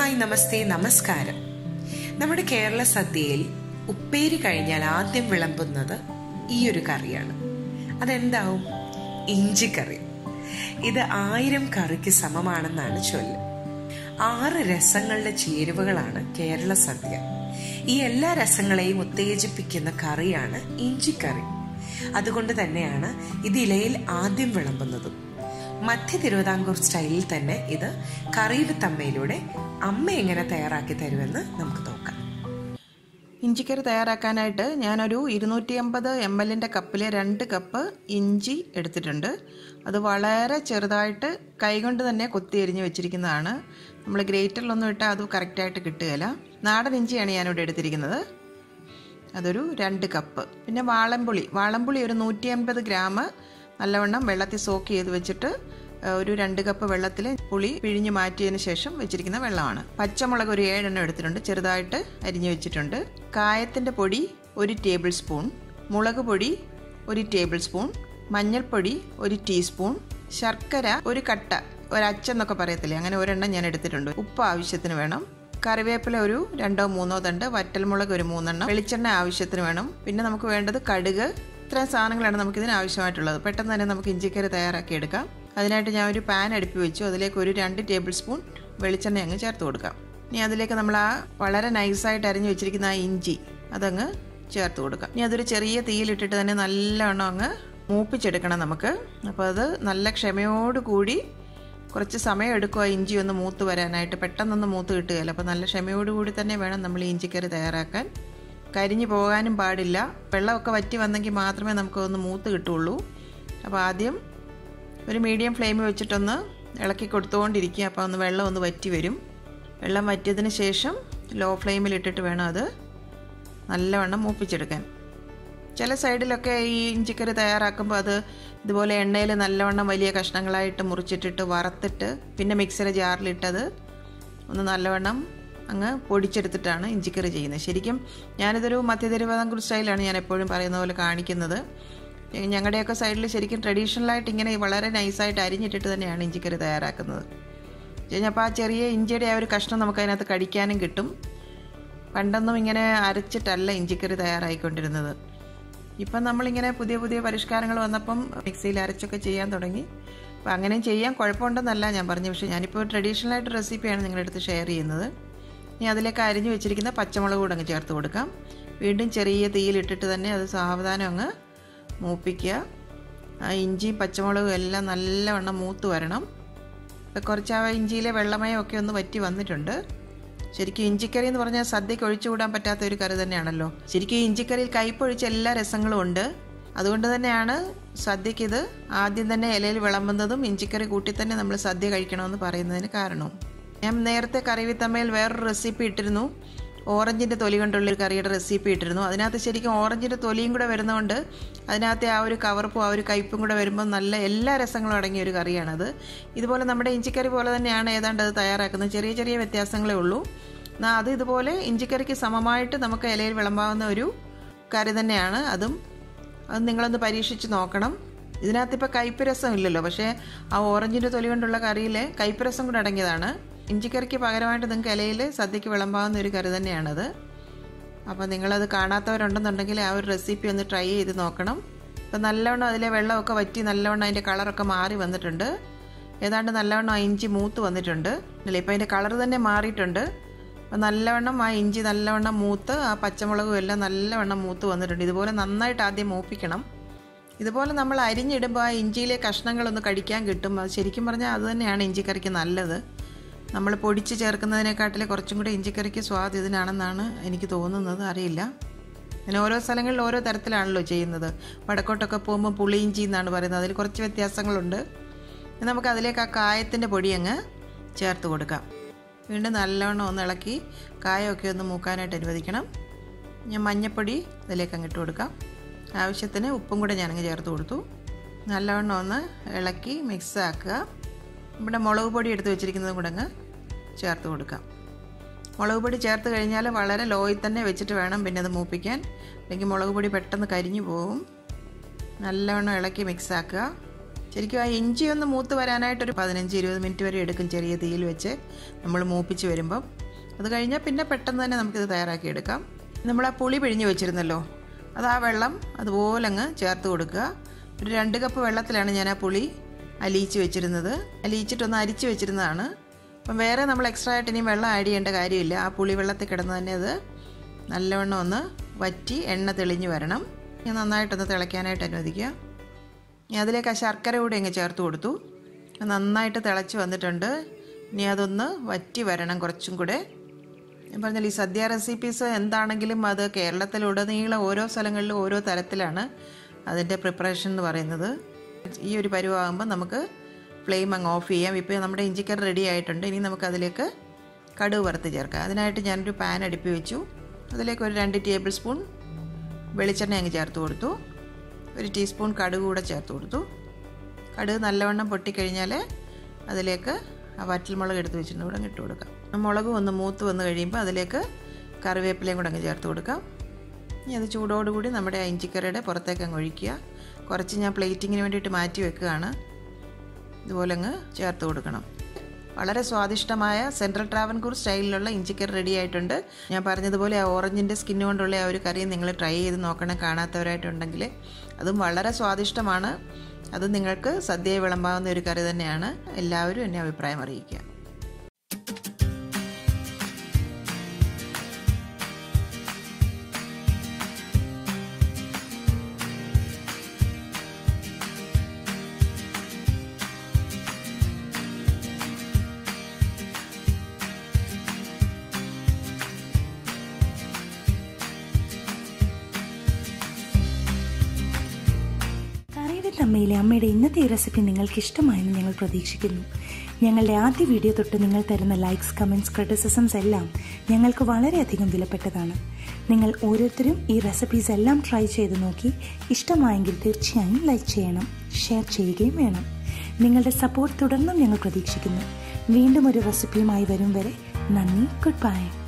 hi നമസ്തേ നമസ്കാരം നമ്മുടെ കേരള സദ്യയിൽ ഉപ്പേരി കഴിഞ്ഞാൽ ആദ്യം വിളമ്പുന്നത് ഈ ഒരു കറിയാണ് അതെന്താവും ഇഞ്ചിക്കറി ഇത് ആയിരം കറിക്ക് സമമാണെന്നാണ് ചൊല്ല് ആറ് രസങ്ങളുടെ ചേരുവകളാണ് കേരള സദ്യ ഈ എല്ലാ രസങ്ങളെയും ഉത്തേജിപ്പിക്കുന്ന കറിയാണ് ഇഞ്ചിക്കറി അതുകൊണ്ട് തന്നെയാണ് ഇത് ഇലയിൽ ആദ്യം വിളമ്പുന്നതും മധ്യ തിരുവിതാംകൂർ സ്റ്റൈലിൽ തന്നെ ഇത് കറി വിത്ത് അമ്മയിലൂടെ അമ്മ എങ്ങനെ തയ്യാറാക്കി തരുമെന്ന് നമുക്ക് നോക്കാം ഇഞ്ചിക്കറി തയ്യാറാക്കാനായിട്ട് ഞാനൊരു ഇരുന്നൂറ്റി അമ്പത് എം എല്ലിൻ്റെ കപ്പിലെ രണ്ട് കപ്പ് ഇഞ്ചി എടുത്തിട്ടുണ്ട് അത് വളരെ ചെറുതായിട്ട് കൈകൊണ്ട് തന്നെ കൊത്തി എരിഞ്ഞ് വെച്ചിരിക്കുന്നതാണ് നമ്മൾ ഗ്രേറ്ററിലൊന്നും ഇട്ടാൽ അത് കറക്റ്റായിട്ട് കിട്ടുകയില്ല നാടൻ ഇഞ്ചിയാണ് ഞാനിവിടെ എടുത്തിരിക്കുന്നത് അതൊരു രണ്ട് കപ്പ് പിന്നെ വാളംപുളി വാളംപുളി ഒരു നൂറ്റി അമ്പത് ഗ്രാം നല്ലവണ്ണം വെള്ളത്തിൽ സോക്ക് ചെയ്ത് വെച്ചിട്ട് ഒരു രണ്ട് കപ്പ് വെള്ളത്തിൽ പുളി പിഴിഞ്ഞ് മാറ്റിയതിന് ശേഷം വെച്ചിരിക്കുന്ന വെള്ളമാണ് പച്ചമുളക് ഒരു ഏഴെണ്ണം എടുത്തിട്ടുണ്ട് ചെറുതായിട്ട് അരിഞ്ഞു വെച്ചിട്ടുണ്ട് കായത്തിൻ്റെ പൊടി ഒരു ടേബിൾ സ്പൂൺ മുളക് പൊടി ഒരു ടേബിൾ സ്പൂൺ മഞ്ഞൾപ്പൊടി ഒരു ടീസ്പൂൺ ശർക്കര ഒരു കട്ട ഒരച്ചെന്നൊക്കെ പറയത്തില്ലേ അങ്ങനെ ഒരെണ്ണം ഞാൻ എടുത്തിട്ടുണ്ട് ഉപ്പ് ആവശ്യത്തിന് വേണം കറിവേപ്പില ഒരു രണ്ടോ മൂന്നോ തണ്ട് വറ്റൽമുളക് ഒരു മൂന്നെണ്ണം വെളിച്ചെണ്ണ ആവശ്യത്തിന് വേണം പിന്നെ നമുക്ക് വേണ്ടത് കടുക് ഇത്രയും സാധനങ്ങളാണ് നമുക്ക് ഇതിന് ആവശ്യമായിട്ടുള്ളത് പെട്ടെന്ന് തന്നെ നമുക്ക് ഇഞ്ചിക്കറി തയ്യാറാക്കി എടുക്കാം അതിനായിട്ട് ഞാൻ ഒരു പാൻ അടുപ്പി വെച്ചു അതിലേക്ക് ഒരു രണ്ട് ടേബിൾ സ്പൂൺ വെളിച്ചെണ്ണ അങ്ങ് ചേർത്ത് കൊടുക്കാം ഇനി അതിലേക്ക് നമ്മൾ ആ വളരെ നൈസായിട്ട് അരിഞ്ഞു വെച്ചിരിക്കുന്ന ആ ഇഞ്ചി അതങ്ങ് ചേർത്ത് കൊടുക്കാം ഇനി അതൊരു ചെറിയ തീയിലിട്ടിട്ട് തന്നെ നല്ലവണ്ണം അങ്ങ് മൂപ്പിച്ചെടുക്കണം നമുക്ക് അപ്പോൾ അത് നല്ല ക്ഷമയോടുകൂടി കുറച്ച് സമയം എടുക്കും ആ ഇഞ്ചി ഒന്ന് മൂത്ത് വരാനായിട്ട് പെട്ടെന്നൊന്ന് മൂത്ത് കിട്ടുകയില്ല അപ്പോൾ നല്ല ക്ഷമയോടുകൂടി തന്നെ വേണം നമ്മൾ ഈ ഇഞ്ചിക്കറി തയ്യാറാക്കാൻ കരിഞ്ഞു പോകാനും പാടില്ല വെള്ളമൊക്കെ വറ്റി വന്നെങ്കിൽ മാത്രമേ നമുക്ക് ഒന്ന് മൂത്ത് കിട്ടുള്ളൂ അപ്പോൾ ആദ്യം ഒരു മീഡിയം ഫ്ലെയിമിൽ വെച്ചിട്ടൊന്ന് ഇളക്കി കൊടുത്തുകൊണ്ടിരിക്കുക അപ്പോൾ ഒന്ന് വെള്ളം ഒന്ന് വറ്റി വരും വെള്ളം വറ്റിയതിന് ശേഷം ലോ ഫ്ലെയിമിൽ ഇട്ടിട്ട് വേണം അത് നല്ലവണ്ണം മൂപ്പിച്ചെടുക്കാൻ ചില സൈഡിലൊക്കെ ഈ ഇഞ്ചിക്കറി തയ്യാറാക്കുമ്പോൾ അത് ഇതുപോലെ എണ്ണയിൽ നല്ലവണ്ണം വലിയ കഷ്ണങ്ങളായിട്ട് മുറിച്ചിട്ടിട്ട് വറുത്തിട്ട് പിന്നെ മിക്സറി ജാറിലിട്ടത് ഒന്ന് നല്ലവണ്ണം അങ്ങ് പൊടിച്ചെടുത്തിട്ടാണ് ഇഞ്ചിക്കറി ചെയ്യുന്നത് ശരിക്കും ഞാനിതൊരു മധ്യ തിരുവിതാംകൂർ സ്റ്റൈലാണ് ഞാൻ എപ്പോഴും പറയുന്ന പോലെ കാണിക്കുന്നത് ഞങ്ങളുടെയൊക്കെ സൈഡിൽ ശരിക്കും ട്രഡീഷണലായിട്ട് ഇങ്ങനെ വളരെ നൈസായിട്ട് അരിഞ്ഞിട്ടിട്ട് തന്നെയാണ് ഇഞ്ചിക്കറി തയ്യാറാക്കുന്നത് അപ്പോൾ ആ ചെറിയ ഇഞ്ചിയുടെ ആ ഒരു കഷ്ണം നമുക്ക് അതിനകത്ത് കടിക്കാനും കിട്ടും പണ്ടൊന്നും ഇങ്ങനെ അരച്ചിട്ടല്ല ഇഞ്ചിക്കറി തയ്യാറായിക്കൊണ്ടിരുന്നത് ഇപ്പം നമ്മളിങ്ങനെ പുതിയ പുതിയ പരിഷ്കാരങ്ങൾ വന്നപ്പം മിക്സിയിൽ അരച്ചൊക്കെ ചെയ്യാൻ തുടങ്ങി അപ്പം അങ്ങനെയും ചെയ്യാൻ കുഴപ്പമുണ്ടെന്നല്ല ഞാൻ പറഞ്ഞു പക്ഷേ ഞാനിപ്പോൾ ട്രഡീഷണലായിട്ട് റെസിപ്പിയാണ് നിങ്ങളുടെ അടുത്ത് ഷെയർ ചെയ്യുന്നത് ഇനി അതിലേക്ക് അരിഞ്ഞു വെച്ചിരിക്കുന്ന പച്ചമുളക് കൂടെ അങ്ങ് ചേർത്ത് കൊടുക്കാം വീണ്ടും ചെറിയ തീയിലിട്ടിട്ട് തന്നെ അത് സാവധാനം അങ്ങ് മൂപ്പിക്കുക ആ ഇഞ്ചിയും പച്ചമുളകും എല്ലാം നല്ലവണ്ണം മൂത്ത് വരണം ഇപ്പം കുറച്ച് ആ ഇഞ്ചിയിലെ വെള്ളമയമൊക്കെ ഒന്ന് വറ്റി വന്നിട്ടുണ്ട് ശരിക്കും ഇഞ്ചിക്കറി എന്ന് പറഞ്ഞാൽ സദ്യക്ക് ഒഴിച്ചുകൂടാൻ പറ്റാത്ത ഒരു കറി തന്നെയാണല്ലോ ശരിക്കും ഇഞ്ചിക്കറിയിൽ കയ്പൊഴിച്ച എല്ലാ രസങ്ങളും ഉണ്ട് അതുകൊണ്ട് തന്നെയാണ് സദ്യക്ക് ഇത് ആദ്യം തന്നെ ഇലയിൽ വിളമ്പുന്നതും ഇഞ്ചിക്കറി കൂട്ടി തന്നെ നമ്മൾ സദ്യ കഴിക്കണമെന്ന് പറയുന്നതിന് കാരണവും ഞാൻ നേരത്തെ കറി വിത്തമ്മയിൽ വേറൊരു റെസിപ്പി ഇട്ടിരുന്നു ഓറഞ്ചിൻ്റെ തൊലി കൊണ്ടുള്ളൊരു കറിയുടെ റെസിപ്പി ഇട്ടിരുന്നു അതിനകത്ത് ശരിക്കും ഓറഞ്ചിൻ്റെ തൊലിയും കൂടെ വരുന്നതുകൊണ്ട് അതിനകത്തെ ആ ഒരു കവർപ്പും ആ ഒരു കയ്പും കൂടെ വരുമ്പോൾ നല്ല എല്ലാ രസങ്ങളും അടങ്ങിയ ഒരു കറിയാണത് ഇതുപോലെ നമ്മുടെ ഇഞ്ചിക്കറി പോലെ തന്നെയാണ് ഏതാണ്ട് അത് തയ്യാറാക്കുന്നത് ചെറിയ ചെറിയ വ്യത്യാസങ്ങളേ ഉള്ളൂ എന്നാൽ അത് ഇതുപോലെ ഇഞ്ചിക്കറിക്ക് സമമായിട്ട് നമുക്ക് ഇലയിൽ വിളമ്പാവുന്ന ഒരു കറി തന്നെയാണ് അതും അത് നിങ്ങളൊന്ന് പരീക്ഷിച്ച് നോക്കണം ഇതിനകത്ത് ഇപ്പോൾ കയ്പ് രസം ഇല്ലല്ലോ പക്ഷേ ആ ഓറഞ്ചിൻ്റെ തൊലി കൊണ്ടുള്ള കറിയിൽ കയ്പ് രസം കൂടെ അടങ്ങിയതാണ് ഇഞ്ചിക്കറിക്ക് പകരമായിട്ട് നിങ്ങൾക്ക് ഇലയിൽ സദ്യക്ക് വിളമ്പാവുന്ന ഒരു കറി തന്നെയാണത് അപ്പോൾ നിങ്ങളത് കാണാത്തവരുണ്ടെന്നുണ്ടെങ്കിൽ ആ ഒരു റെസിപ്പി ഒന്ന് ട്രൈ ചെയ്ത് നോക്കണം ഇപ്പം നല്ലവണ്ണം അതിലെ വെള്ളമൊക്കെ വറ്റി നല്ലവണ്ണം അതിൻ്റെ കളറൊക്കെ മാറി വന്നിട്ടുണ്ട് ഏതാണ്ട് നല്ലവണ്ണം ആ ഇഞ്ചി മൂത്ത് വന്നിട്ടുണ്ട് അല്ലേ ഇപ്പം അതിൻ്റെ കളർ തന്നെ മാറിയിട്ടുണ്ട് അപ്പം നല്ലവണ്ണം ആ ഇഞ്ചി നല്ലവണ്ണം മൂത്ത് ആ പച്ചമുളകും എല്ലാം നല്ലവണ്ണം മൂത്ത് വന്നിട്ടുണ്ട് ഇതുപോലെ നന്നായിട്ട് ആദ്യം മൂപ്പിക്കണം ഇതുപോലെ നമ്മൾ അരിഞ്ഞിടുമ്പോൾ ആ ഇഞ്ചിയിലെ കഷ്ണങ്ങളൊന്ന് കടിക്കാൻ കിട്ടും അത് ശരിക്കും പറഞ്ഞാൽ അത് തന്നെയാണ് ഇഞ്ചിക്കറിക്ക് നല്ലത് നമ്മൾ പൊടിച്ച് ചേർക്കുന്നതിനെക്കാട്ടിൽ കുറച്ചും കൂടെ ഇഞ്ചിക്കറിക്ക് സ്വാദ് ഇതിനാണെന്നാണ് എനിക്ക് തോന്നുന്നത് അറിയില്ല അങ്ങനെ ഓരോ സ്ഥലങ്ങളിൽ ഓരോ തരത്തിലാണല്ലോ ചെയ്യുന്നത് വടക്കോട്ടൊക്കെ പോകുമ്പോൾ പുളി ഇഞ്ചി എന്നാണ് പറയുന്നത് അതിൽ കുറച്ച് വ്യത്യാസങ്ങളുണ്ട് നമുക്ക് അതിലേക്ക് ആ കായത്തിൻ്റെ പൊടി അങ്ങ് ചേർത്ത് കൊടുക്കാം വീണ്ടും നല്ലവണ്ണം ഒന്ന് ഇളക്കി കായമൊക്കെ ഒന്ന് മൂക്കാനായിട്ട് അനുവദിക്കണം ഞാൻ മഞ്ഞപ്പൊടി അതിലേക്ക് അങ്ങ് ഇട്ട് കൊടുക്കാം ആവശ്യത്തിന് ഉപ്പും കൂടെ ഞാനങ്ങ് ചേർത്ത് കൊടുത്തു നല്ലവണ്ണം ഒന്ന് ഇളക്കി മിക്സ് ആക്കുക ഇവിടെ മുളക് പൊടി എടുത്ത് വെച്ചിരിക്കുന്നതും കൂടെ അങ്ങ് ചേർത്ത് കൊടുക്കാം മുളക് പൊടി ചേർത്ത് കഴിഞ്ഞാൽ വളരെ ലോയിൽ തന്നെ വെച്ചിട്ട് വേണം പിന്നെ അത് മൂപ്പിക്കാൻ അല്ലെങ്കിൽ മുളക് പൊടി പെട്ടെന്ന് കരിഞ്ഞു പോകും നല്ലവണ്ണം ഇളക്കി മിക്സ് ആക്കുക ശരിക്കും ആ ഇഞ്ചി ഒന്ന് മൂത്ത് വരാനായിട്ടൊരു പതിനഞ്ച് ഇരുപത് മിനിറ്റ് വരെ എടുക്കും ചെറിയ തീയിൽ വെച്ച് നമ്മൾ മൂപ്പിച്ച് വരുമ്പം അത് കഴിഞ്ഞാൽ പിന്നെ പെട്ടെന്ന് തന്നെ നമുക്കിത് തയ്യാറാക്കി എടുക്കാം നമ്മൾ ആ പുളി പിഴിഞ്ഞ് വെച്ചിരുന്നല്ലോ അത് ആ വെള്ളം അതുപോലെ അങ്ങ് ചേർത്ത് കൊടുക്കുക ഒരു രണ്ട് കപ്പ് വെള്ളത്തിലാണ് ഞാൻ ആ പുളി അലിയിച്ച് വെച്ചിരുന്നത് അലിയിച്ചിട്ടൊന്ന് അരിച്ച് വെച്ചിരുന്നതാണ് അപ്പം വേറെ നമ്മൾ എക്സ്ട്രാ ആയിട്ട് ഇനി വെള്ളം ആഡ് ചെയ്യേണ്ട കാര്യമില്ല ആ പുളി വെള്ളത്തിൽ കിടന്ന് തന്നെ അത് നല്ലവണ്ണം ഒന്ന് വറ്റി എണ്ണ തെളിഞ്ഞ് വരണം ഞാൻ നന്നായിട്ടൊന്ന് തിളയ്ക്കാനായിട്ട് അനുവദിക്കുക ഇനി അതിലേക്ക് ആ ശർക്കര കൂടി അങ്ങ് ചേർത്ത് കൊടുത്തു അത് നന്നായിട്ട് തിളച്ച് വന്നിട്ടുണ്ട് ഇനി അതൊന്ന് വറ്റി വരണം കുറച്ചും കൂടെ ഞാൻ പറഞ്ഞാൽ ഈ സദ്യ റെസിപ്പീസ് എന്താണെങ്കിലും അത് കേരളത്തിലുടനീളം ഓരോ സ്ഥലങ്ങളിലും ഓരോ തരത്തിലാണ് അതിൻ്റെ പ്രിപ്പറേഷൻ എന്ന് പറയുന്നത് ഈ ഒരു പരുവാകുമ്പോൾ നമുക്ക് ഫ്ലെയിം അങ്ങ് ഓഫ് ചെയ്യാം ഇപ്പോൾ നമ്മുടെ ഇഞ്ചിക്കറി റെഡി ആയിട്ടുണ്ട് ഇനി നമുക്ക് അതിലേക്ക് കടുക് വറുത്ത് ചേർക്കാം അതിനായിട്ട് ഞാനൊരു പാൻ അടുപ്പി വെച്ചു അതിലേക്ക് ഒരു രണ്ട് ടേബിൾ സ്പൂൺ വെളിച്ചെണ്ണ അങ്ങ് ചേർത്ത് കൊടുത്തു ഒരു ടീസ്പൂൺ കടുക് കൂടെ ചേർത്ത് കൊടുത്തു കടുക് നല്ലവണ്ണം പൊട്ടിക്കഴിഞ്ഞാൽ അതിലേക്ക് ആ വറ്റൽമുളക് എടുത്ത് വെച്ചിട്ടുണ്ട് കൂടെ അങ്ങ് ഇട്ട് കൊടുക്കാം ആ മുളക് ഒന്ന് മൂത്ത് വന്ന് കഴിയുമ്പോൾ അതിലേക്ക് കറിവേപ്പിലയും കൂടെ അങ്ങ് ചേർത്ത് കൊടുക്കാം ഇനി അത് ചൂടോടുകൂടി നമ്മുടെ ആ ഇഞ്ചിക്കറിയുടെ പുറത്തേക്ക് അങ്ങ് ഒഴിക്കുക കുറച്ച് ഞാൻ പ്ലേറ്റിങ്ങിന് വേണ്ടിയിട്ട് മാറ്റി വെക്കുകയാണ് ഇതുപോലെ അങ്ങ് ചേർത്ത് കൊടുക്കണം വളരെ സ്വാദിഷ്ടമായ സെൻട്രൽ ട്രാവൻകൂർ സ്റ്റൈലിലുള്ള ഇഞ്ചിക്കറി റെഡി ആയിട്ടുണ്ട് ഞാൻ പറഞ്ഞതുപോലെ ആ ഓറഞ്ചിൻ്റെ സ്കിൻ കൊണ്ടുള്ള ആ ഒരു കറി നിങ്ങൾ ട്രൈ ചെയ്ത് നോക്കണം കാണാത്തവരായിട്ടുണ്ടെങ്കിൽ അതും വളരെ സ്വാദിഷ്ടമാണ് അത് നിങ്ങൾക്ക് സദ്യയെ വിളമ്പാവുന്ന ഒരു കറി തന്നെയാണ് എല്ലാവരും എന്നെ അഭിപ്രായം അറിയിക്കുക കറിയുടെ തമ്മയിലെ അമ്മയുടെ ഇന്നത്തെ ഈ റെസിപ്പി നിങ്ങൾക്ക് ഇഷ്ടമായെന്ന് ഞങ്ങൾ പ്രതീക്ഷിക്കുന്നു ഞങ്ങളുടെ ആദ്യ വീഡിയോ തൊട്ട് നിങ്ങൾ തരുന്ന ലൈക്സ് കമൻറ്റ്സ് ക്രിറ്റിസിസംസ് എല്ലാം ഞങ്ങൾക്ക് വളരെയധികം വിലപ്പെട്ടതാണ് നിങ്ങൾ ഓരോരുത്തരും ഈ റെസിപ്പീസ് എല്ലാം ട്രൈ ചെയ്ത് നോക്കി ഇഷ്ടമായെങ്കിൽ തീർച്ചയായും ലൈക്ക് ചെയ്യണം ഷെയർ ചെയ്യുകയും വേണം നിങ്ങളുടെ സപ്പോർട്ട് തുടർന്നും ഞങ്ങൾ പ്രതീക്ഷിക്കുന്നു വീണ്ടും ഒരു റെസിപ്പിയുമായി വരും വരെ നന്ദി ഗുഡ് ബൈ